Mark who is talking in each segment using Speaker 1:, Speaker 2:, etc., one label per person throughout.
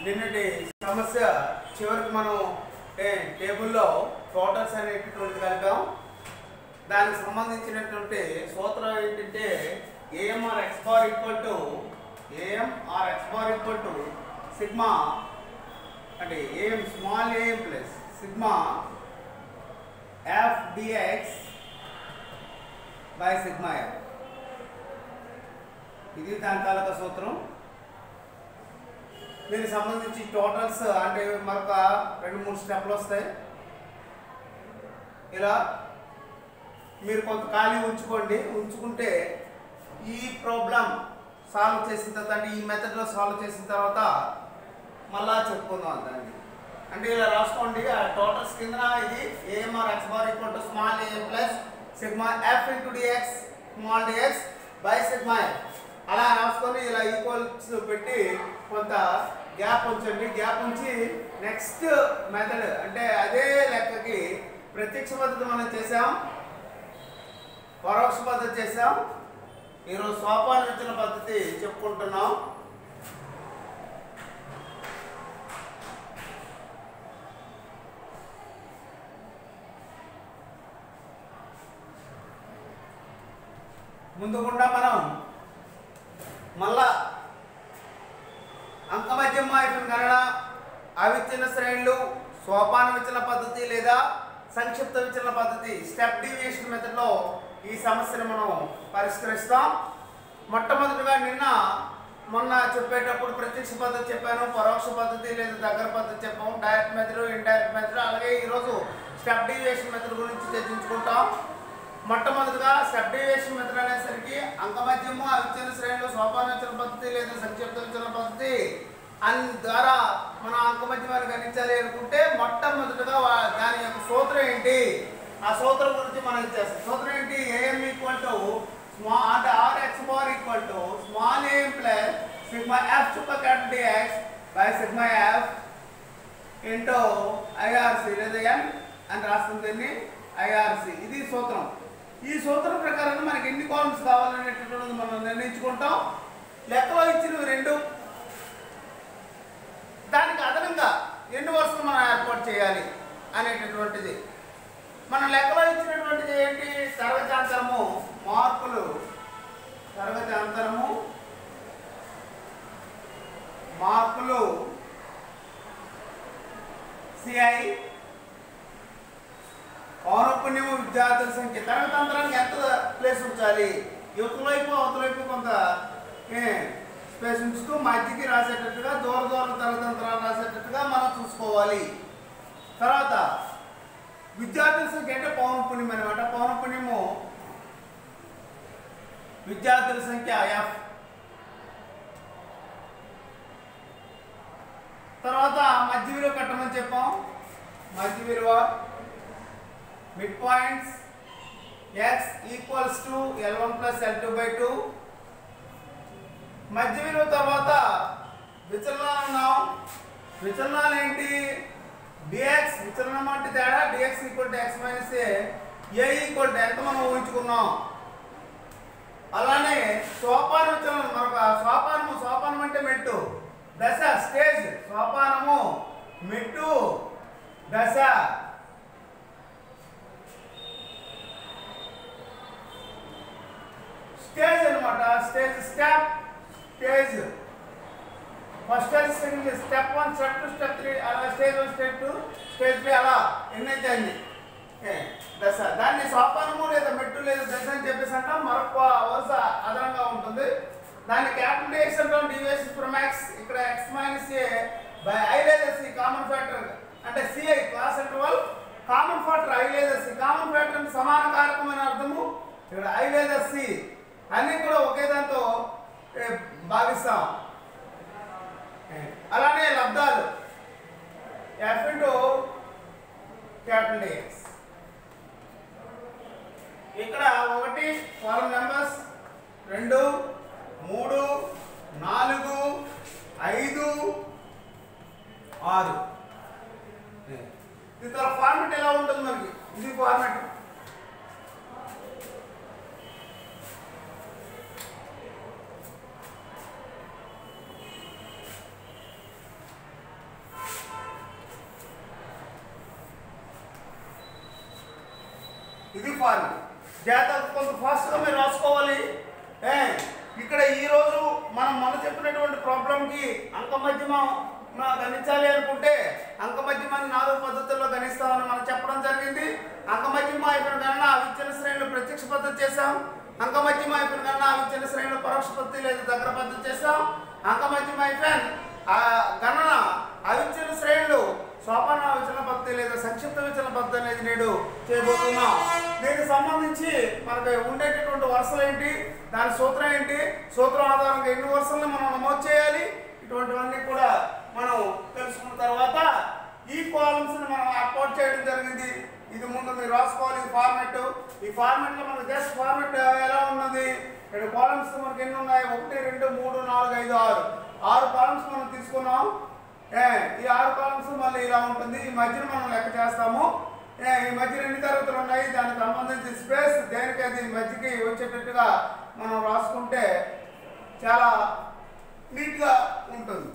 Speaker 1: నిన్నటి సమస్య చివరికి మనం ఏ, టేబుల్లో టోటల్స్ అనేటటువంటిది కలిపాం దానికి సంబంధించినటువంటి సూత్రం ఏంటంటే AMR X bar equal to AMR X bar equal to sigma అంటే AM small AM plus sigma F DX by sigma F ఇది దాని తాలూకా సూత్రం దీనికి సంబంధించి టోటల్స్ అంటే మరొక రెండు మూడు స్టెప్లు వస్తాయి ఇలా మీరు కొంత ఖాళీ ఉంచుకోండి ఉంచుకుంటే ఈ ప్రాబ్లం సాల్వ్ చేసిన తర్వాత అంటే ఈ మెథడ్లో సాల్వ్ చేసిన తర్వాత మళ్ళా చెప్పుకుందాం దాన్ని అంటే ఇలా రాసుకోండి ఆ టోటల్స్ కింద ఇది AMR X bar equal to small AM plus sigma F into DX small DX by sigma F అలా రాసుకొని ఇలా ఈక్వల్స్ పెట్టి కొంత గ్యాప్ ఉంచండి గ్యాప్ ఉంచి నెక్స్ట్ మెథడ్ అంటే అదే లెక్కకి ప్రత్యక్ష పద్ధతి మనం చేసాం పరోక్ష పద్ధతి చేసాం ఈరోజు సోపాన విచ్చిన పద్ధతి చెప్పుకుంటున్నాం ముందు గుండా మనం మళ్ళా అంకమధ్యం మాయిఫన్ గణన అవిచ్ఛిన్న శ్రేణులు సోపాన విచలన పద్ధతి లేదా సంక్షిప్త విచలన పద్ధతి స్టెప్ డివియేషన్ మెథడ్లో ఈ సమస్యను మనం పరిష్కరిస్తాం మొట్టమొదటిగా నిన్న మొన్న చెప్పేటప్పుడు ప్రత్యక్ష పద్ధతి చెప్పాను పరోక్ష పద్ధతి లేదా దగ్గర పద్ధతి చెప్పాము డైరెక్ట్ మెథడ్ ఇండైరెక్ట్ మెథడ్ అలాగే ఈరోజు స్టెప్ డివియేషన్ మెథడ్ గురించి చర్చించుకుంటాం మొట్టమొదటిగా స్టెప్ డివియేషన్ మెథడ్ అనేసరికి అంకమధ్యము అవిచ్ఛిన్న శ్రేణులు సోపాన విచలన పద్ధతి లేదా సంక్షిప్త విచలన పద్ధతి అని ద్వారా మనం అంకమధ్యమాన్ని గణించాలి అనుకుంటే మొట్టమొదటిగా వా- దాని యొక్క సూత్రం ఏంటి ఆ సూత్రం గురించి మనం ఇచ్చేస్తాం సూత్రం ఏంటి ఏఎం ఈక్వల్ టు స్మా అంటే R X bar equal to small AM plus sigma F చుక్క capital dx by sigma F into IRC లేదా ఎన్ అని రాస్తుంది దీన్ని ఐఆర్సి ఇది సూత్రం ఈ సూత్రం ప్రకారం మనకి ఎన్ని కాలమ్స్ కావాలనేటటువంటిది మనం నిర్ణయించుకుంటాం లెక్కలో ఇచ్చినవి రెండు దానికి అదనంగా ఎన్ని వరుసలు మనం ఏర్పాటు చేయాలి అనేటటువంటిది మన లెక్కలో ఇచ్చినటువంటిది ఏంటి తరగతాంతరము మార్కులు తరగతాంతరము మార్కులు సిఐ పౌనపుణ్యము విద్యార్థుల సంఖ్య తరగతాంతరానికి ఎంత ప్లేస్ ఉంచాలి యువతల వైపు అవతల వైపు కొంత స్పేస్ ఉంచుతూ మధ్యకి రాసేటట్టుగా దూర దూర తరగతంత్రాలు రాసేటట్టుగా మనం చూసుకోవాలి తర్వాత విద్యార్థుల సంఖ్య అంటే పౌనపుణ్యం అనమాట పౌనపుణ్యము విద్యార్థుల సంఖ్య ఎఫ్ తర్వాత మధ్య విలువ కట్టమని చెప్పాం మధ్య విలువ mid points X equals to L one plus L two by two మధ్య విలువ తర్వాత విచలనాలు అన్నాం విచలనాలు ఏంటి డిఎక్స్ విచలనం అంటే తేడా DX equal to X minus A A equal to ఎంత మనం ఊహించుకున్నాం అలానే సోపాన విచలనం మరొక సోపానము సోపానం అంటే మెట్టు దశ స్టేజ్ సోపానము మెట్టు దశ స్టేజ్ అనమాట stage step stage first stage second step one step two step three అలా stage one stage two stage three అలా ఎన్నైతే అన్ని ఏ, దశ దాన్ని సోపానము లేదా మెట్టు లేదా దశ అని చెప్పేసి అంటాం మరొక వరుస అదనంగా ఉంటుంది దాన్ని క్యాపిటల్ ఎక్స్ అంటాం డివిఎస్ ఫ్రమ్ ఎక్స్ ఇక్కడ X minus A by I లేదా సి కామన్ ఫ్యాక్టర్ అంటే CI class interval common factor I లేదా సి కామన్ ఫ్యాక్టర్ అంటే సమాన కారకం అని అర్థము ఇక్కడ ఐ లేదా సి అన్నీ కూడా ఒకే దాంతో ఏ, భావిస్తాం ఏ, అలానే లబ్ధాలు ఎఫ్ ఇంటూ క్యాపిటల్ ఎక్స్ ఇక్కడ ఒకటి కాలం నెంబర్స్ రెండు మూడు నాలుగు ఐదు ఆరు ఇది ఫార్మెట్ ఎలా ఉంటుంది మనకి ఇది ఫార్మెట్ ఇది ఫార్ములా జాగ్రత్త కొంత ఫాస్ట్గా మీరు రాసుకోవాలి ఏ ఇక్కడ ఈరోజు మనం మొన్న చెప్పినటువంటి ప్రాబ్లంకి అంక మధ్యమం మనం గణించాలి అనుకుంటే అంక మధ్యమాన్ని నాలుగు పద్ధతుల్లో గణిస్తామని మనం చెప్పడం జరిగింది అంక మధ్యమ అయిపోయిన కన్నా అవిచ్ఛిన్న శ్రేణులు ప్రత్యక్ష పద్ధతి చేసాం అంక మధ్యమ అయిపోయిన కన్నా అవిచ్ఛిన్న శ్రేణులు పరోక్ష పద్ధతి లేదా దగ్గర పద్ధతి చేసాం అంక మధ్యమ అయిపోయిన ఆ గణన అవిచ్ఛిన్న శ్రేణులు సోపాన విచలన పద్ధతి లేదా సంక్షిప్త విచలన పద్ధతి అనేది నేడు చేయబోతున్నాం దీనికి సంబంధించి మనకు ఉండేటటువంటి వరుసలు ఏంటి దాని సూత్రం ఏంటి సూత్రం ఆధారంగా ఎన్ని వరుసలను మనం నమోదు చేయాలి ఇటువంటివన్నీ కూడా మనం తెలుసుకున్న తర్వాత ఈ కాలమ్స్ ని మనం అప్లోడ్ చేయడం జరిగింది ఇది ముందు మీరు రాసుకోవాలి ఈ ఫార్మెట్ ఈ ఫార్మెట్ లో మనకు జస్ట్ ఫార్మెట్ ఎలా ఉన్నది ఇక్కడ కాలమ్స్ మనకి ఎన్ని ఉన్నాయి ఒకటి రెండు మూడు నాలుగు ఐదు ఆరు ఆరు కాలమ్స్ మనం తీసుకున్నాం ఏ, ఈ ఆరు కాలమ్స్ మళ్ళీ ఇలా ఉంటుంది ఈ మధ్యన మనం లెక్క చేస్తాము ఏ, ఈ మధ్యన ఎన్ని తరగతులు ఉన్నాయి దానికి సంబంధించి స్పేస్ దేనికి అది మధ్యకి వచ్చేటట్టుగా మనం రాసుకుంటే చాలా నీట్గా ఉంటుంది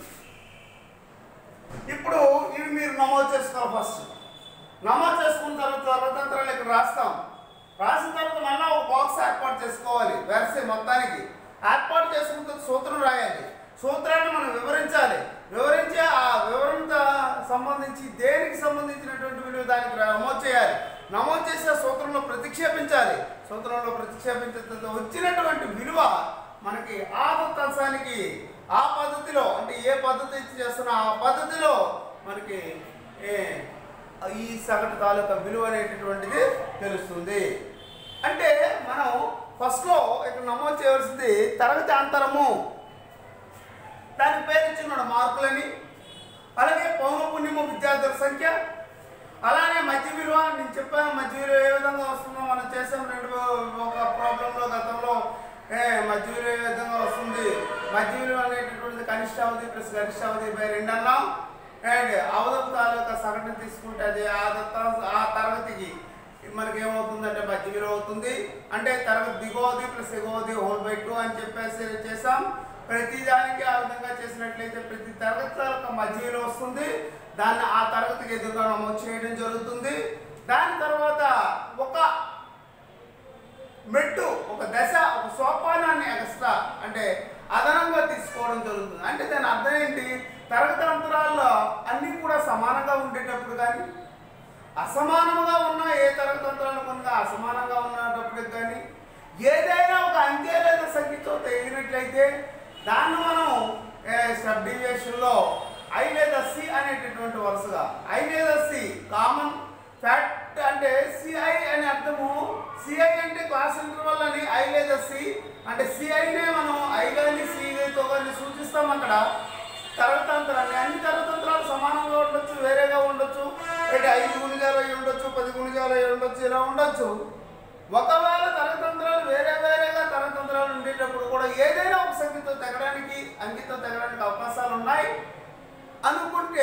Speaker 1: ఇప్పుడు ఇవి మీరు నమోదు చేసుకోవాలి ఫస్ట్ నమోదు చేసుకున్న తర్వాత స్వతంత్రాలు ఇక్కడ రాస్తాం రాసిన తర్వాత మళ్ళీ ఒక బాక్స్ ఏర్పాటు చేసుకోవాలి వెరసే మొత్తానికి ఏర్పాటు చేసుకున్న తర్వాత సూత్రం రాయాలి సూత్రాన్ని మనం వివరించాలి వివరించి ఆ వివరణ సంబంధించి దేనికి సంబంధించినటువంటి విలువ దానికి నమోదు చేయాలి నమోదు చేసిన సూత్రంలో ప్రతిక్షేపించాలి సూత్రంలో ప్రతిక్షేపించిన తర్వాత వచ్చినటువంటి విలువ మనకి ఆ దత్తాంశానికి ఆ పద్ధతిలో అంటే ఏ పద్ధతి ఇచ్చి చేస్తున్నా ఆ పద్ధతిలో మనకి ఏ ఈ సగటు తాలూకా విలువ అనేటటువంటిది తెలుస్తుంది అంటే మనం ఫస్ట్లో ఇక్కడ నమోదు చేయవలసింది తరగతి అంతరము దానికి పేరు ఇచ్చున్నాడు మార్కులని అలాగే పౌనపుణ్యము విద్యార్థుల సంఖ్య అలానే మధ్య విలువ నేను చెప్పాను మధ్య విలువ ఏ విధంగా వస్తుందో మనం చేసాం రెండు ఒక ప్రాబ్లంలో గతంలో ఏ మధ్య విలువ ఏ విధంగా వస్తుంది మధ్య విలువ అనేటటువంటిది కనిష్ట అవధి ప్లస్ గరిష్ట అవధి బై రెండు అన్నాం అండ్ అవధపు తాలూకా సగటుని తీసుకుంటే అది ఆ దత్తాంశ ఆ తరగతికి మనకి ఏమవుతుందంటే మధ్య విలువ అవుతుంది అంటే తరగతి దిగువది ప్లస్ ఎగువది హోల్ బై టూ అని చెప్పేసి చేసాం ప్రతి దానికి ఆ విధంగా చేసినట్లయితే ప్రతి తరగతి యొక్క మధ్య విలువ వస్తుంది దాన్ని ఆ తరగతికి ఎదురుగా నమోదు చేయడం జరుగుతుంది దాని తర్వాత ఒక మెట్టు ఒక దశ ఒక సోపానాన్ని ఎక్స్ట్రా అంటే అదనంగా తీసుకోవడం జరుగుతుంది అంటే దాని అర్థం ఏంటి తరగతి అంతరాల్లో అన్నీ కూడా సమానంగా ఉండేటప్పుడు కానీ అసమానంగా ఉన్న ఏ తరగతి అంతరాలు కొనగా అసమానంగా ఉన్నప్పటికి కానీ ఏదైనా ఒక అంకె లేదా సంఖ్యతో తెగినట్లయితే దాన్ని మనం సబ్ డివిజన్లో ఐ లేదా సి అనేటటువంటి వరుసగా ఐ లేదా సి కామన్ ఫ్యాక్ట్ అంటే సిఐ అని అర్థము సిఐ అంటే క్లాస్ ఇంటర్వల్ అని ఐ లేదా సి అంటే సిఐనే మనం ఐ కానీ సితో కానీ సూచిస్తాం అక్కడ తరగతంత్రాన్ని అన్ని తరగతంత్రాలు సమానంగా ఉండొచ్చు వేరేగా ఉండొచ్చు అంటే ఐదు గుణిజాలు అయి ఉండొచ్చు పది గుణిజాలు అయి ఉండొచ్చు ఇలా ఉండొచ్చు ఒకవేళ తరగతంత్రాలు వేరే వేరేగా తరగతంత్రాలు ఉండేటప్పుడు కూడా ఏదైనా ఒక సంఖ్యతో తెగడానికి అంకితో తెగడానికి అవకాశాలు ఉన్నాయి అనుకుంటే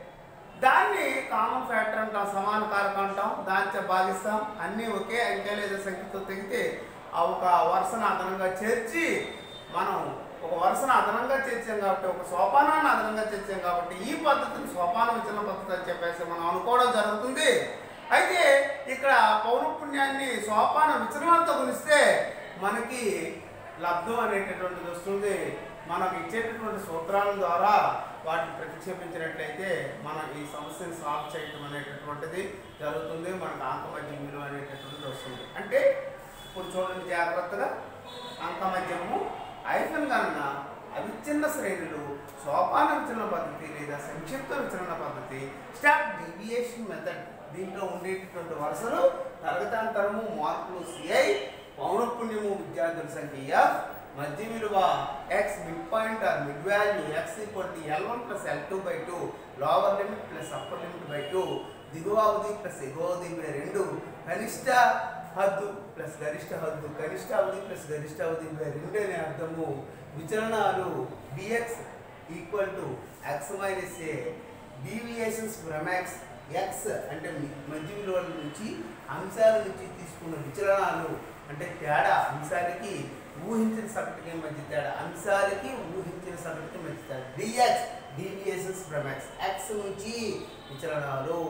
Speaker 1: దాన్ని కామన్ ఫ్యాక్టర్ అంటాం సమాన కారకం అంటాం దాంతో భాగిస్తాం అన్నీ ఒకే అంకె లేదా సంఖ్యతో తెగితే ఆ ఒక వరుసను అదనంగా చేర్చి మనం ఒక వరుసను అదనంగా చేర్చాం కాబట్టి ఒక సోపానాన్ని అదనంగా చేర్చాం కాబట్టి ఈ పద్ధతిని సోపాన విచలన పద్ధతి అని చెప్పేసి మనం అనుకోవడం జరుగుతుంది అయితే ఇక్కడ పౌనపుణ్యాన్ని సోపాన విచలనంతో గుణిస్తే మనకి లబ్ధం అనేటటువంటిది వస్తుంది మనకు ఇచ్చేటటువంటి సూత్రాల ద్వారా వాటిని ప్రతిక్షేపించినట్లయితే మనం ఈ సమస్యను సాల్వ్ చేయటం అనేటటువంటిది జరుగుతుంది మనకు అంకమధ్యం విలువ అనేటటువంటిది వస్తుంది అంటే ఇప్పుడు చూడండి జాగ్రత్తగా అంకమధ్యము ఐఫన్ గణన అవిచ్ఛిన్న శ్రేణులు సోపాన విచలన పద్ధతి లేదా సంక్షిప్త విచలన పద్ధతి స్టాప్ డీవియేషన్ మెథడ్ దీంట్లో ఉండేటటువంటి వరుసలు తరగతాంతరము మార్కులు సిఐ పౌనపుణ్యము విద్యార్థుల సంఖ్య ఎఫ్ మధ్య విలువ X mid point or mid value X equal to L one plus L two by two lower limit plus upper limit by two దిగువ అవధి ప్లస్ ఎగువ అవధి బై రెండు కనిష్ట హద్దు ప్లస్ గరిష్ట హద్దు కనిష్ట అవధి ప్లస్ గరిష్ట అవధి బై రెండు అనే అర్థము విచలనాలు BX equal to X minus A deviations from X X అంటే మధ్య విలువల నుంచి అంశాల నుంచి తీసుకున్న విచలనాలు అంటే తేడా అంశాలకి ఊహించిన సగటుకి మధ్య తేడా అంశాలకి ఊహించిన సగటుకి మధ్య తేడా DX deviations from X X నుంచి విచలనాలు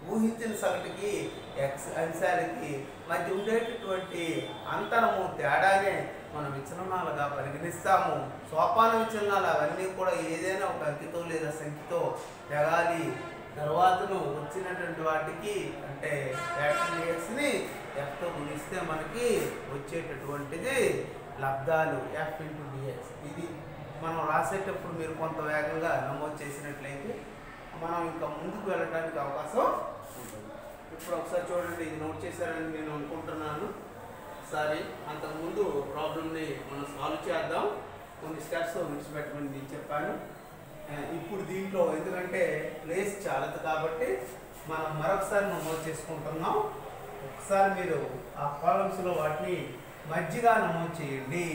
Speaker 1: ఊహించిన సగటుకి ఎక్స్ అంశాలకి మధ్య ఉండేటటువంటి అంతరము తేడానే మనం విచలనాలుగా పరిగణిస్తాము సోపాన విచలనాలు అవన్నీ కూడా ఏదైనా ఒక అంకితో లేదా సంఖ్యతో తెగాలి తర్వాతను వచ్చినటువంటి వాటికి అంటే క్యాపిటల్ ఎక్స్ని ఎఫ్తో గుణిస్తే మనకి వచ్చేటటువంటిది లబ్ధాలు ఎఫ్ ఇంటూ డిఎక్స్ ఇది మనం రాసేటప్పుడు మీరు కొంత వేగంగా నమోదు చేసినట్లయితే మనం ఇంకా ముందుకు వెళ్ళడానికి అవకాశం ఉంటుంది ఇప్పుడు ఒకసారి చూడండి ఇది నోట్ చేశారని నేను అనుకుంటున్నాను సరే అంతకుముందు ప్రాబ్లమ్ని మనం సాల్వ్ చేద్దాం కొన్ని స్టెప్స్ విడిచిపెట్టమని నేను చెప్పాను ఆ, ఇప్పుడు దీంట్లో ఎందుకంటే ప్లేస్ చాలదు కాబట్టి మనం మరొకసారి నమోదు చేసుకుంటున్నాం ఒకసారి మీరు ఆ కాలమ్స్లో వాటిని మధ్యగా నమోదు చేయండి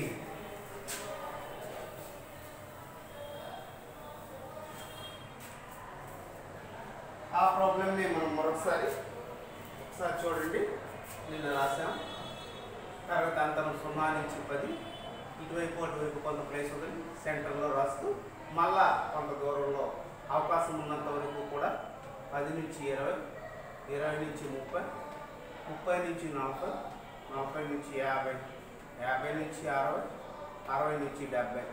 Speaker 1: ఆ ప్రాబ్లమ్ని మనం మరొకసారి ఒకసారి చూడండి నిన్న రాసాం తర్వాత అంతరం సున్నా నుంచి పది ఇటువైపు అటువైపు కొంత ప్లేస్ ఉంది సెంటర్లో రాస్తూ మళ్ళా కొంత దూరంలో అవకాశం ఉన్నంత వరకు కూడా పది నుంచి ఇరవై ఇరవై నుంచి ముప్పై ముప్పై నుంచి నలభై నలభై నుంచి యాభై యాభై నుంచి అరవై అరవై నుంచి డెబ్బై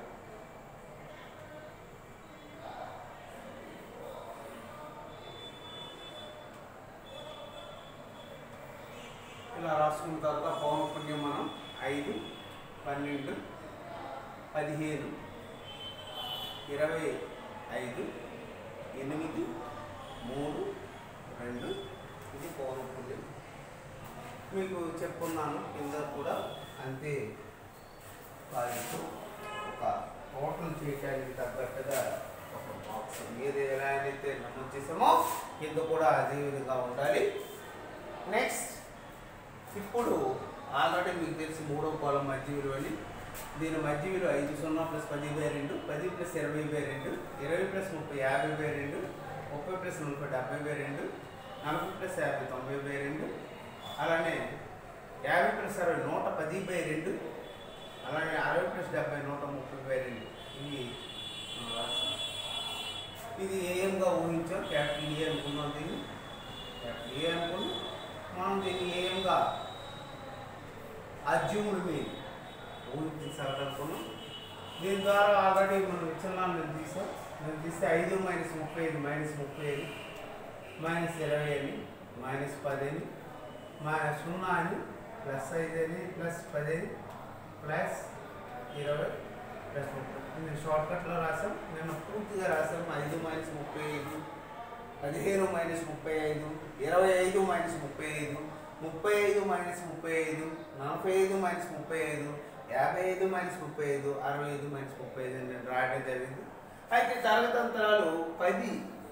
Speaker 1: ఇలా రాసుకున్న తర్వాత పౌనపుణ్యం మనం ఐదు పన్నెండు పదిహేను ఇరవై ఐదు ఎనిమిది మూడు రెండు ఇది పౌనపుణ్యం మీకు చెప్పుకున్నాను కింద కూడా అంతే బాధ్యత ఒక హోటల్ చేయడానికి తగ్గట్టుగా ఒక బాక్స్ ఏది ఎలా అయితే నమోదు చేసామో కింద కూడా అదే విధంగా ఉండాలి నెక్స్ట్ ఇప్పుడు ఆల్రెడీ మీకు తెలిసి మూడో కాలం మధ్య విలువ అని దీని మధ్య విలువ ఐదు సున్నా ప్లస్ పది బై రెండు పది ప్లస్ ఇరవై బై రెండు ఇరవై ప్లస్ ముప్పై యాభై బై రెండు ముప్పై ప్లస్ నలభై డెబ్బై బై రెండు నలభై ప్లస్ యాభై తొంభై బై రెండు అలానే యాభై ప్లస్ అరవై నూట పది బై రెండు అలాగే అరవై ప్లస్ డెబ్బై నూట ముప్పై బై రెండు ఇవి మనం రాసాం. ఇది ఏఎంగా ఊహించాం క్యాపిటల్ ఏ అనుకున్నాం దీన్ని క్యాపిటల్ ఏ అనుకున్నాం మనం దీన్ని ఏఎంగా అజ్యూముడు మీ ఊహించాలనుకున్నాం దీని ద్వారా ఆల్రెడీ మనం విచలనాలు నేను తీసాం నేను తీస్తే ఐదు మైనస్ ముప్పై ఐదు మైనస్ ముప్పై ఐదు మైనస్ ఇరవై అని మైనస్ పది అని మా సున్నా అని ప్లస్ ఐదు అని ప్లస్ పది అని ప్లస్ ఇరవై ప్లస్ ముప్పై నేను షార్ట్కట్లో రాసాం నేను పూర్తిగా రాసాం ఐదు మైనస్ ముప్పై ఐదు పదిహేను మైనస్ ముప్పై ఐదు ఇరవై ఐదు మైనస్ ముప్పై ఐదు ముప్పై ఐదు మైనస్ ముప్పై ఐదు నలభై ఐదు మైనస్ ముప్పై ఐదు యాభై ఐదు మైనస్ ముప్పై ఐదు అరవై ఐదు మైనస్ ముప్పై ఐదు అని నేను రాయడం జరిగింది అయితే తరగతంత్రాలు పది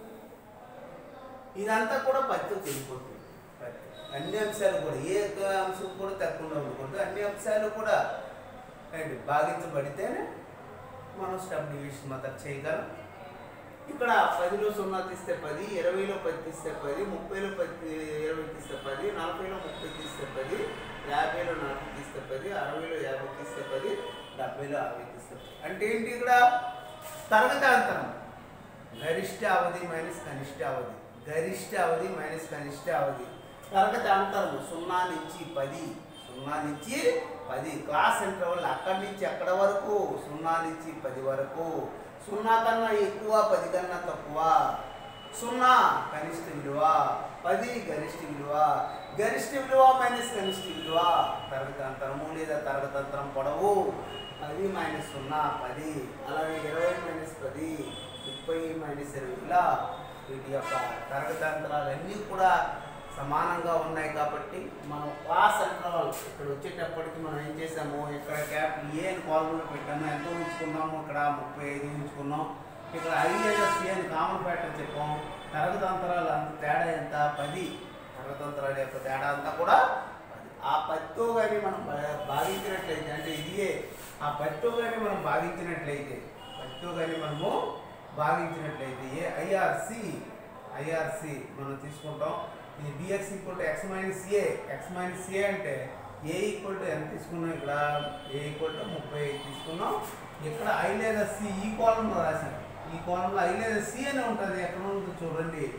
Speaker 1: ఇదంతా కూడా పత్తి తెలిపోతుంది పత్తి అన్ని అంశాలు కూడా ఏ ఒక్క అంశం కూడా తక్కువ ఉండకూడదు అన్ని అంశాలు కూడా ఏంటి భాగించబడితేనే మనం స్టెప్ డివిజన్ మెథడ్ చేయగలం ఇక్కడ పదిలో సున్నా తీస్తే పది ఇరవైలో పది తీస్తే పది ముప్పైలో పది ఇరవై తీస్తే పది నలభైలో ముప్పై తీస్తే పది యాభైలో నలభై తీస్తే పది అరవైలో యాభై తీస్తే పది డెబ్బైలో అరవై తీస్తే పది అంటే ఏంటి ఇక్కడ తరగతాంతరం గరిష్ట అవధి మైనస్ కనిష్ట అవధి గరిష్ట అవధి మైనస్ కనిష్ట అవధి తరగతి అంతరం సున్నా నుంచి పది సున్నా నుంచి పది క్లాస్ ఇంటర్వల్ అక్కడి నుంచి ఎక్కడ వరకు సున్నా నుంచి పది వరకు సున్నా కన్నా ఎక్కువ పది కన్నా తక్కువ సున్నా కనిష్ట విలువ పది గరిష్ట విలువ గరిష్ట విలువ మైనస్ కనిష్ట విలువ తరగతి అంతరము లేదా తరగతి అంతరం పొడవు పది మైనస్ సున్నా పది అలాగే ఇరవై మైనస్ పది ముప్పై మైనస్ ఇరవై ఇలా వీటి యొక్క తరగతి అంతరాలన్నీ కూడా సమానంగా ఉన్నాయి కాబట్టి మనం క్లాస్ అంటరాలు ఇక్కడ వచ్చేటప్పటికి మనం ఏం చేసాము ఇక్కడ క్యాపిటల్ ఏ అని కాలంలో పెట్టాము ఎంత ఉంచుకున్నాము ఇక్కడ ముప్పై ఐదు ఉంచుకున్నాం ఇక్కడ ఐ లేదా సి అని కామన్ ప్యాటర్న్ చెప్పాం తరగతి అంతరాలు అంత తేడా ఎంత పది తరగతి అంతరాల యొక్క తేడా అంతా కూడా పది ఆ పదితో కానీ మనం భా- భాగించినట్లయితే అంటే ఇదియే ఆ పదితో కానీ మనం భాగించినట్లయితే పదితో కానీ మనము భాగించినట్లయితే ఏ ఐఆర్సి ఐఆర్సి మనం తీసుకుంటాం ఇది bx equal to X minus a x minus a అంటే ఏ ఈక్వల్ టు ఎంత తీసుకున్నాం ఇక్కడ ఏ ఈక్వల్ టు ముప్పై ఐదు తీసుకున్నాం ఇక్కడ ఐ లేదా సి ఈ కాలంలో రాశాను ఈ కాలంలో ఐ లేదా సి అని ఉంటుంది ఎక్కడ ఉందో చూడండి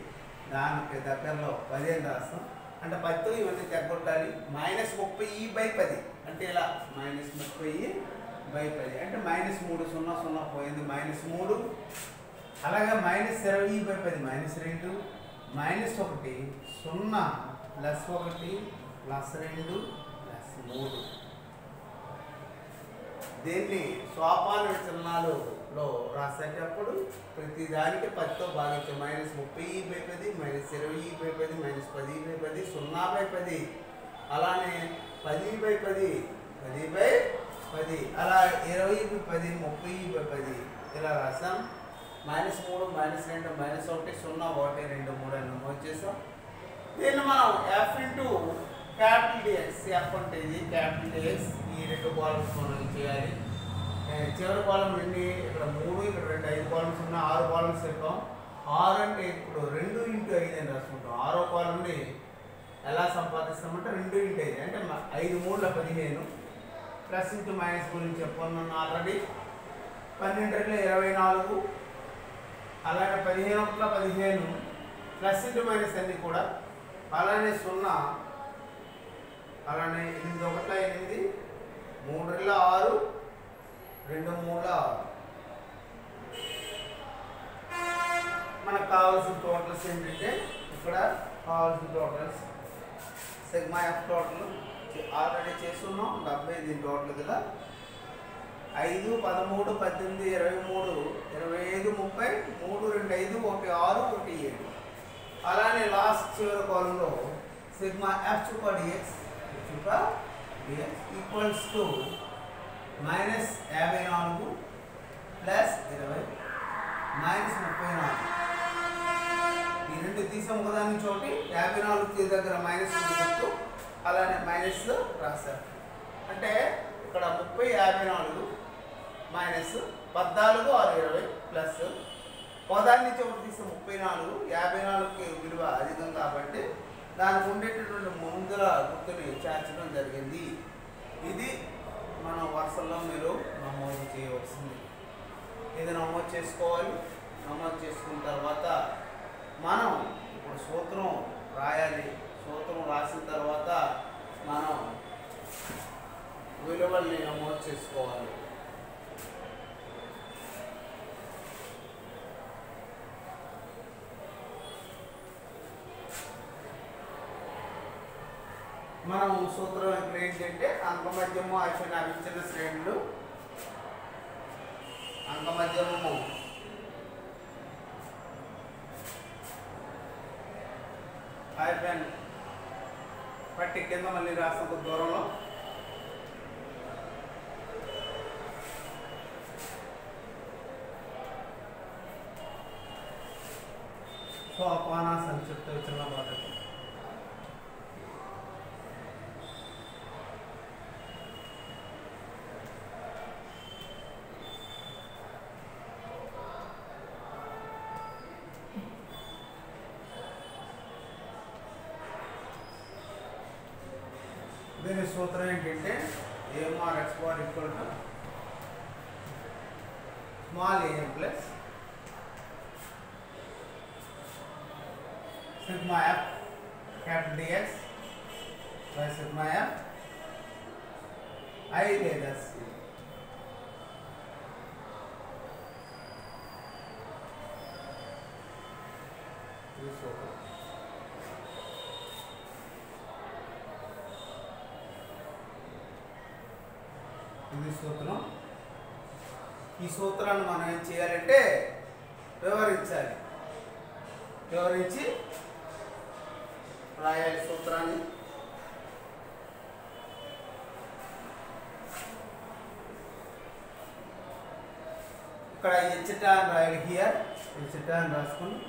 Speaker 1: దానికి దగ్గరలో పదిహేను రాస్తాం అంటే పదితో ఇవన్నీ తగ్గొట్టాలి మైనస్ ముప్పై ఈ బై పది అంటే ఇలా మైనస్ ముప్పై బై పది అంటే మైనస్ మూడు సున్నా సున్నా పోయింది మైనస్ మూడు అలాగే మైనస్ ఇరవై బై పది మైనస్ రెండు మైనస్ ఒకటి సున్నా ప్లస్ ఒకటి ప్లస్ రెండు ప్లస్ మూడు దీన్ని సోపాన విచలనాలులో రాసేటప్పుడు ప్రతి దానికి పదితో భాగించాం మైనస్ ముప్పై బై పది మైనస్ ఇరవై బై పది మైనస్ పది బై పది సున్నా బై పది అలానే పది బై పది పది బై పది అలా ఇరవై బై పది ముప్పై బై పది ఇలా రాసాం మైనస్ మూడు మైనస్ రెండు మైనస్ ఒకటి సున్నా ఒకటి రెండు మూడు అని నమోదు చేసాం దీన్ని మనం f into capital dx f అంటే ఇది క్యాపిటల్ డిఎక్స్ ఈ రెండు కాలమ్స్ మనం చేయాలి ఏ, చివరి కాలం ఎన్ని ఇక్కడ మూడు ఇక్కడ రెండు ఐదు కాలమ్స్ ఉన్నాయి ఆరు కాలమ్స్ చెప్పాం ఆరు అంటే ఇప్పుడు రెండు ఇంటూ ఐదు అని రాసుకుంటాం ఆరో కాలంని ఎలా సంపాదిస్తామంటే రెండు ఇంటూ ఐదు అంటే మ- ఐదు మూడుల పదిహేను ప్లస్ ఇంటూ మైనస్ గురించి చెప్పుకున్నాను ఆల్రెడీ పన్నెండు రెండు ఇరవై నాలుగు అలాగే పదిహేను ఒకట్ల పదిహేను ప్లస్ ఇంటూ మైనస్ అన్నీ కూడా అలానే సున్నా అలానే ఎనిమిది ఒకట్ల ఎనిమిది మూడు రెండు ఆరు రెండు మూడు ఆరు మనకు కావాల్సిన టోటల్స్ ఏంటంటే ఇక్కడ కావాల్సిన totals sigma f total already చేస్తున్నాం డెబ్బై దీని టోటల్ కదా ఐదు పదమూడు పద్దెనిమిది ఇరవై మూడు ఇరవై ఐదు ముప్పై మూడు రెండు ఐదు ఒకటి ఆరు ఒకటి ఏడు అలానే లాస్ట్ చివరి కాలంలో సిగ్మా ఎఫ్ చుక్క డిఎక్స్ చుక్క డిఎక్స్ ఈక్వల్స్ టు మైనస్ యాభై నాలుగు ప్లస్ ఇరవై మైనస్ ముప్పై నాలుగు ఈ రెండు తీసాం కదా అని చోటి యాభై నాలుగు తీ దగ్గర మైనస్ ఉంది గుర్తు అలానే మైనస్ రాశారు అంటే ఇక్కడ ముప్పై యాభై నాలుగు మైనస్ పద్నాలుగు ఆరు ఇరవై ప్లస్ పదాన్ని నుంచి ఒకటి తీస్తే ముప్పై నాలుగు యాభై నాలుగుకి విలువ అధికం కాబట్టి దానికి ఉండేటటువంటి ముందుల గుర్తుని చేర్చడం జరిగింది ఇది మన వరుసల్లో మీరు నమోదు చేయవలసింది ఇది నమోదు చేసుకోవాలి నమోదు చేసుకున్న తర్వాత మనం ఇప్పుడు సూత్రం రాయాలి సూత్రం రాసిన తర్వాత మనం విలువల్ని నమోదు చేసుకోవాలి మనం సూత్రం ఇప్పుడు ఏంటంటే అంకమధ్యము అయిపోయిన అవిచ్ఛిన్న శ్రేణులు అంకమధ్యము అయిపోయిన పట్టి కింద మళ్ళీ రాసిన దూరంలో సోపాన సంక్షిప్త విచలన పద్ధతి దీని సూత్రం ఏంటంటే AMR X bar equal to small AM plus sigma f capital dx by sigma f i లేదా సి ఇది సూత్రం ఇది సూత్రం ఈ సూత్రాన్ని మనం ఏం చేయాలంటే వివరించాలి వివరించి రాయాలి సూత్రాన్ని ఇక్కడ హెచ్ట అని రాయాలి హియర్ హెచ్ట అని రాసుకుని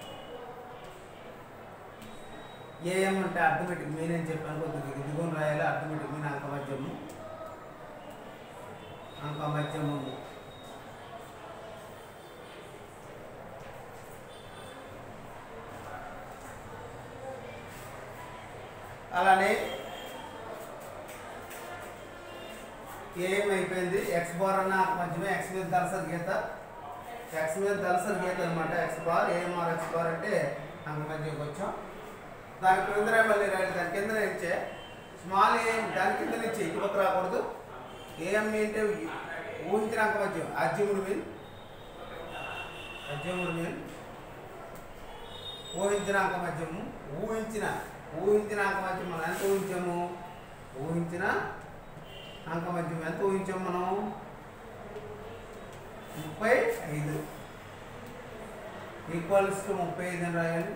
Speaker 1: ఏఎం అంటే అర్థమెటిక్ మీన్ అని చెప్పాను కొద్దిగా ఇదిగోని రాయాలి అర్థమెటిక్ మీన్ అంకమధ్యము అంకమధ్యము అలానే ఏం అయిపోయింది ఎక్స్ బార్ అన్న కొంచెమే ఎక్స్ మీద దళసరి గీత ఎక్స్ మీద దళసరి గీత అనమాట x bar amr X bar అంటే అంగమధ్యంకి వచ్చాం దాని క్రిందనే మళ్ళీ రాయాలి దాని కింద నుంచే స్మాల్ ఏఎం దాని కింద నుంచి ఇటు పక్క రాకూడదు ఏఎం అంటే ఊహించిన అంకమధ్యం అజ్యముడు మీన్ అజ్యముడు మీన్ ఊహించిన అంకమధ్యము ఊహించిన ఊహించిన అంకమధ్యం మనం ఎంత ఊహించాము ఊహించిన అంకమధ్యం ఎంత ఊహించాము మనం ముప్పై ఐదు ఈక్వల్స్ టు ముప్పై ఐదు అని రాయాలి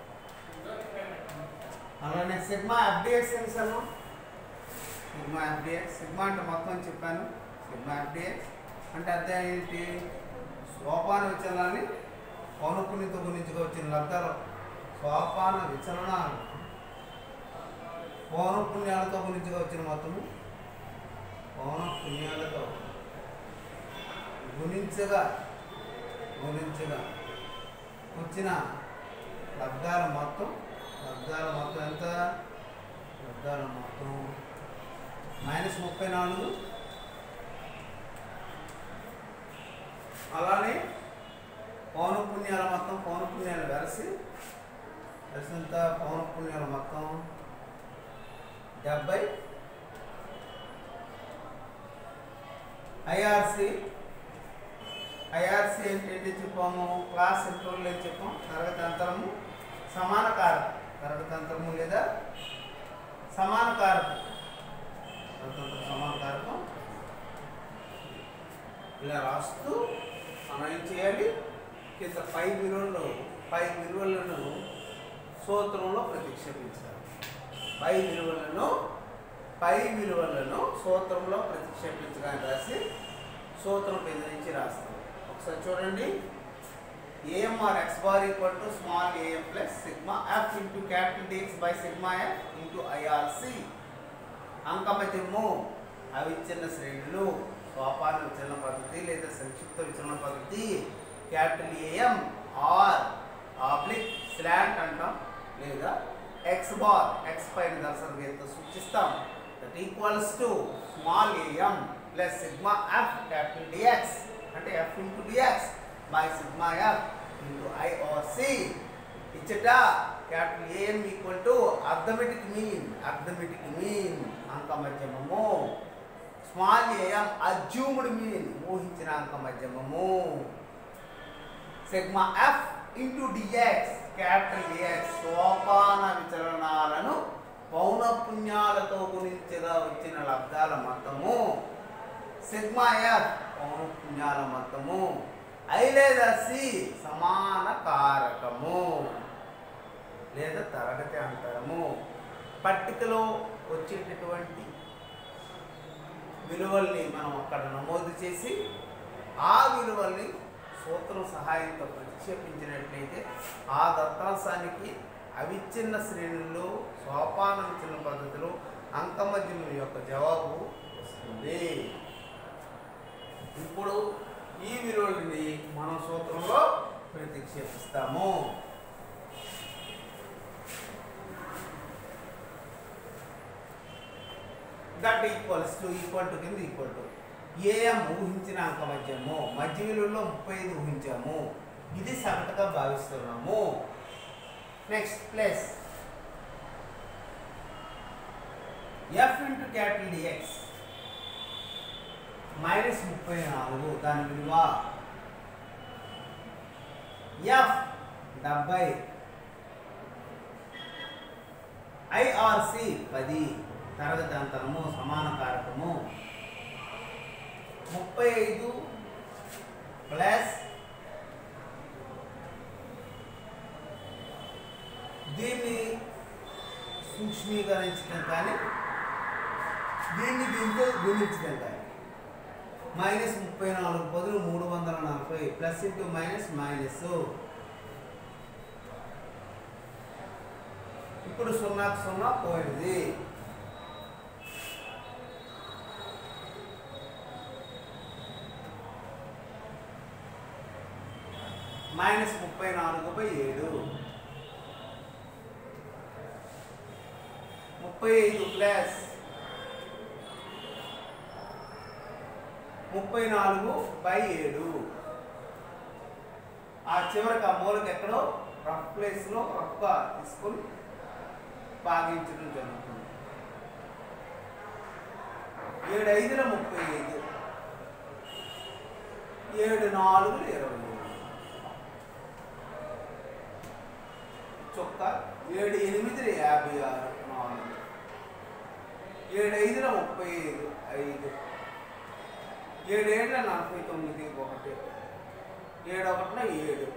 Speaker 1: అలానే సిగ్మా ఎఫ్డిఎక్స్ అని సార్ సిగ్మా ఎఫ్డిఎక్స్ సిగ్మా అంటే మొత్తం చెప్పాను సిగ్మా ఎఫ్డిఎక్స్ అంటే అర్థం ఏంటి సోపాన విచలనాన్ని పౌనపుణ్యతో గుణించుకు వచ్చిన లబ్ధాలు సోపాన విచలనాలు పౌనపుణ్యాలతో గుణించుకు వచ్చిన మొత్తము పౌనపుణ్యాలతో గుణించగా గుణించగా వచ్చిన లబ్ధాల మొత్తం లబ్ధాల మొత్తం ఎంత లబ్ధాల మొత్తం మైనస్ ముప్పై నాలుగు అలానే పౌనపుణ్యాల మొత్తం పౌనపుణ్యాలు కలిసి కలిసి ఎంత పౌనపుణ్యాల మొత్తం డెబ్బై ఐఆర్సి ఐఆర్సి అంటే ఏంటి చెప్పాము క్లాస్ ఇంటర్వల్ అని చెప్పాం తరగతి అంతరము సమాన కారకం తరగతి అంతరము లేదా సమాన కారకం తరగతి అంతరం సమాన కారకం ఇలా రాస్తూ మనం ఏం చేయాలి కింద పై విలువలను పై విలువలను సూత్రంలో ప్రతిక్షేపించాలి పై విలువలను పై విలువలను సూత్రంలో ప్రతిక్షేపించడానికి రాసి సూత్రం కింద నుంచి రాస్తాం ఒకసారి చూడండి amr X bar equal to small AM plus sigma F into capital dx by sigma F into i or c అంకమత్యము అవిచ్ఛిన్న శ్రేణులు సోపాన విచలన పద్ధతి లేదా సంక్షిప్త విచలన పద్ధతి capital am r oblique slant అంటాం లేదా ఎక్స్ బార్ ఎక్స్ పైన దర్శన గీతతో సూచిస్తాం that equals to small AM plus sigma f capital dx అంటే f into dx by sigma F into i or c ఇచ్చట capital AM equal to arithmetic mean arithmetic mean అంక మధ్యమము small am assumed mean ఊహించిన అంక మధ్యమము sigma F into dx capital dx సోపాన విచలనాలను పౌనపుణ్యాలతో గుణించగా వచ్చిన లబ్ధాల మొత్తము సిగ్మా ఎఫ్ పౌనపుణ్యాల మొత్తము ఐ లేదా సి సమాన కారకము లేదా తరగతి అంతరము పట్టికలో వచ్చేటటువంటి విలువల్ని మనం అక్కడ నమోదు చేసి ఆ విలువల్ని సూత్రం సహాయంతో ప్రతిక్షేపించినట్లయితే ఆ దత్తాంశానికి అవిచ్ఛిన్న శ్రేణుల్లో సోపాన విచ్ఛిన్న పద్ధతిలో అంకమధ్యముల యొక్క జవాబు వస్తుంది ఇప్పుడు ఈ విలువలని మనం సూత్రంలో ప్రతిక్షేపిస్తాము that equals to equal to కింద ఈక్వల్ టు ఏఎం ఊహించిన అంక మధ్యము మధ్య విలువలో ముప్పై ఐదు ఊహించాము ఇది సగటుగా భావిస్తున్నాము next plus f into capital dx minus ముప్పై నాలుగు దాని విలువ ఎఫ్ డెబ్బై ఐఆర్సి పది తరగతి అంతరము సమాన కారకము ముప్పై ఐదు ప్లస్ దీన్ని సూక్ష్మీకరించడం కానీ దీన్ని దీంతో గుణించడం కానీ మైనస్ ముప్పై నాలుగు బదులు మూడు వందల నలభై ప్లస్ ఇంటూ మైనస్ మైనస్ ఇప్పుడు సున్నాకు సున్నా పోయింది మైనస్ ముప్పై నాలుగు బై ఏడు ముప్పై ఐదు ప్లస్ ముప్పై నాలుగు బై ఏడు ఆ చివరికి ఆ మూలకి ఎక్కడో రఫ్ ప్లేస్లో రఫ్గా తీసుకొని భాగించడం జరుగుతుంది ఏడు ఐదుల ముప్పై ఐదు ఏడు నాలుగు ఇరవై ఏడు చొక్క ఏడు ఎనిమిది యాభై ఆరు నాలుగు ఏడు ఐదుల ముప్పై ఐదు ఐదు ఏడు ఏళ్ళ నలభై తొమ్మిది ఒకటి ఏడు ఒకటిన ఏడు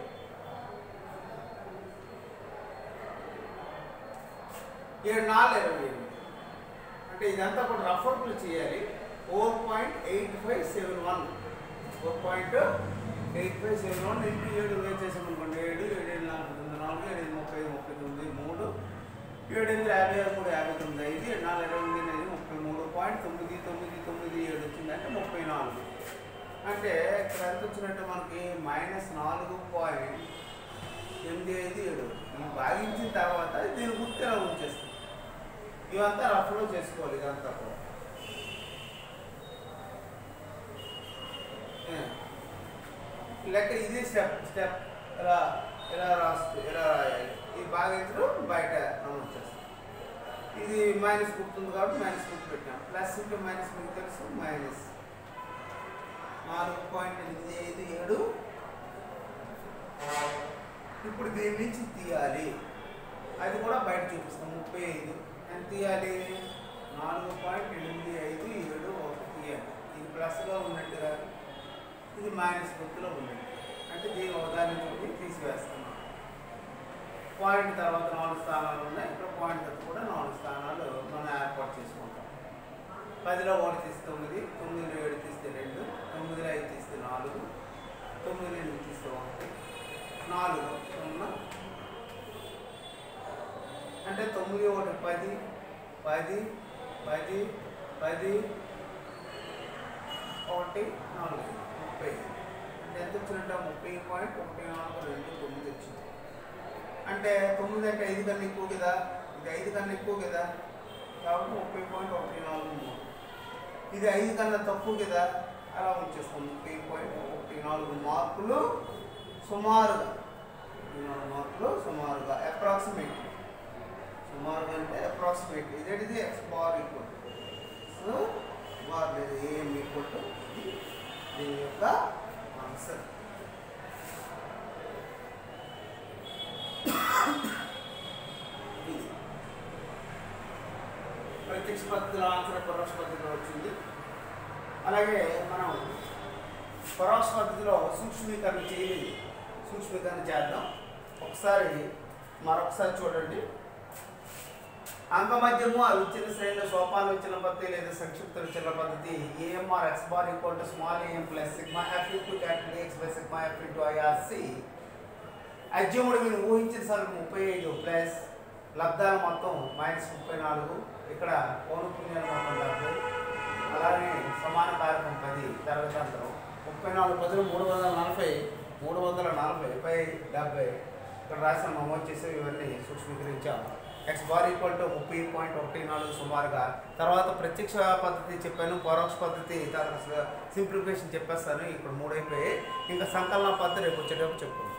Speaker 1: ఏడు నాలుగు ఇరవై ఎనిమిది అంటే ఇదంతా కూడా రఫ్ వర్క్లు చేయాలి four point eight five seven one four point eight five seven one into ఏడు వేరు చేసామనుకోండి ఏడు ఏడు ఏడు నాలుగు తొమ్మిది నాలుగు ఏడు ఐదు ముప్పై ఐదు ముప్పై తొమ్మిది మూడు ఏడు ఎనిమిది యాభై ఆరు మూడు యాభై తొమ్మిది ఐదు ఏడు నాలుగు ఇరవై ఎనిమిది ఐదు ముప్పై మూడు పాయింట్ తొమ్మిది తొమ్మిది తొమ్మిది ఏడు వచ్చిందంటే ముప్పై నాలుగు అంటే ఇక్కడ ఎంత వచ్చినట్టు మనకి మైనస్ నాలుగు పాయింట్ ఎనిమిది ఐదు ఏడు ఈ భాగించిన తర్వాత దీని గుర్తు ఎలా ఉంచేస్తుంది ఇవంతా రఫ్లో చేసుకోవాలి ఇదంతా కూడా ఏ. లెక్క ఇది స్టెప్ స్టెప్ ఇలా ఇలా రాస్తూ ఇలా రాయాలి ఈ భాగించడం బయట నమోదు చేస్తాం ఇది మైనస్ గుర్తుంది కాబట్టి మైనస్ గుర్తు పెట్టాం ప్లస్ ఇంటూ మైనస్ మీకు తెలుసు మైనస్ నాలుగు పాయింట్ ఎనిమిది ఐదు ఏడు ఇప్పుడు దీని నుంచి తీయాలి అది కూడా బయట చూపిస్తాం ముప్పై ఐదు ఎంత తీయాలి నాలుగు పాయింట్ ఎనిమిది ఐదు ఏడు ఒకటి తీయాలి ఇది ప్లస్లో ఉన్నట్టుగా ఇది మైనస్ గుర్తులో ఉన్నట్టు అంటే దీని ఉదాహరణ చూపి తీసివేస్తున్నాం పాయింట్ తర్వాత నాలుగు స్థానాలు ఉన్నాయి ఇక్కడ పాయింట్ తర్వాత కూడా నాలుగు స్థానాలు మనం ఏర్పాటు చేసుకుంటాం పదిలో ఒకటి తీస్తే తొమ్మిది తొమ్మిదిలో ఏడు తీస్తే రెండు తొమ్మిదిలో ఐదు తీస్తే నాలుగు తొమ్మిదిలో ఎనిమిది తీస్తే ఒకటి నాలుగు సున్నా అంటే తొమ్మిది ఒకటి పది పది పది పది ఒకటి నాలుగు ముప్పై అంటే ఎంత వచ్చినట్టు ముప్పై పాయింట్ ఒకటి నాలుగు రెండు తొమ్మిది వచ్చింది అంటే తొమ్మిది అంటే ఐదు కన్నా ఎక్కువ కదా ఇది ఐదు కన్నా ఎక్కువ కదా కాబట్టి ముప్పై పాయింట్ ఒకటి నాలుగు మూడు ఇది ఐదు కన్నా తక్కువ కదా అలా ఉంచేస్తాం ముప్పై పాయింట్ ఒకటి నాలుగు మార్కులు సుమారుగా ముప్పై నాలుగు మార్కులు సుమారుగా అప్రాక్సిమేట్ సుమారుగా అంటే అప్రాక్సిమేట్ ఇదేంటిది x bar equal so bar లేదు ఏఎం ఈక్వల్ టు ఇది దీని యొక్క ఆన్సర్ ఇది ప్రత్యక్ష పద్ధతిలో ఆన్సర్ పరోక్ష పద్ధతిలో వచ్చింది అలాగే మనం పరోక్ష పద్ధతిలో సూక్ష్మీకరణ చేయలేదు సూక్ష్మీకరణ చేద్దాం ఒకసారి మరొకసారి చూడండి అంగమధ్యము అవిచ్ఛిన్న శ్రేణిలో సోపాన విచ్ఛిన్న పద్ధతి లేదా సంక్షిప్త విచ్ఛిన్న పద్ధతి amr X bar equal to small AM plus sigma F into capital x by sigma F into i or c అజ్యముడు మీరు ఊహించిన సరుకు ముప్పై ఐదు ప్లస్ లబ్ధాల మొత్తం మైనస్ ముప్పై నాలుగు ఇక్కడ పౌనపుణ్యాల మొత్తం డెబ్బై అలానే సమాన కారకం పది తరగతంతరం ముప్పై నాలుగు పదులు మూడు వందల నలభై మూడు వందల నలభై పై డెబ్బై ఇక్కడ రాసిన నమోదు చేసే ఇవన్నీ సూక్ష్మీకరించాం ఎక్స్ బార్ ఈక్వల్ టు ముప్పై పాయింట్ ఒకటి నాలుగు సుమారుగా తర్వాత ప్రత్యక్ష పద్ధతి చెప్పాను పరోక్ష పద్ధతి తర్వాత సింప్లిఫికేషన్ చెప్పేస్తాను ఇక్కడ మూడైపోయి ఇంకా సంకలన పద్ధతి రేపు వచ్చేటప్పుడు చెప్పుకుందాం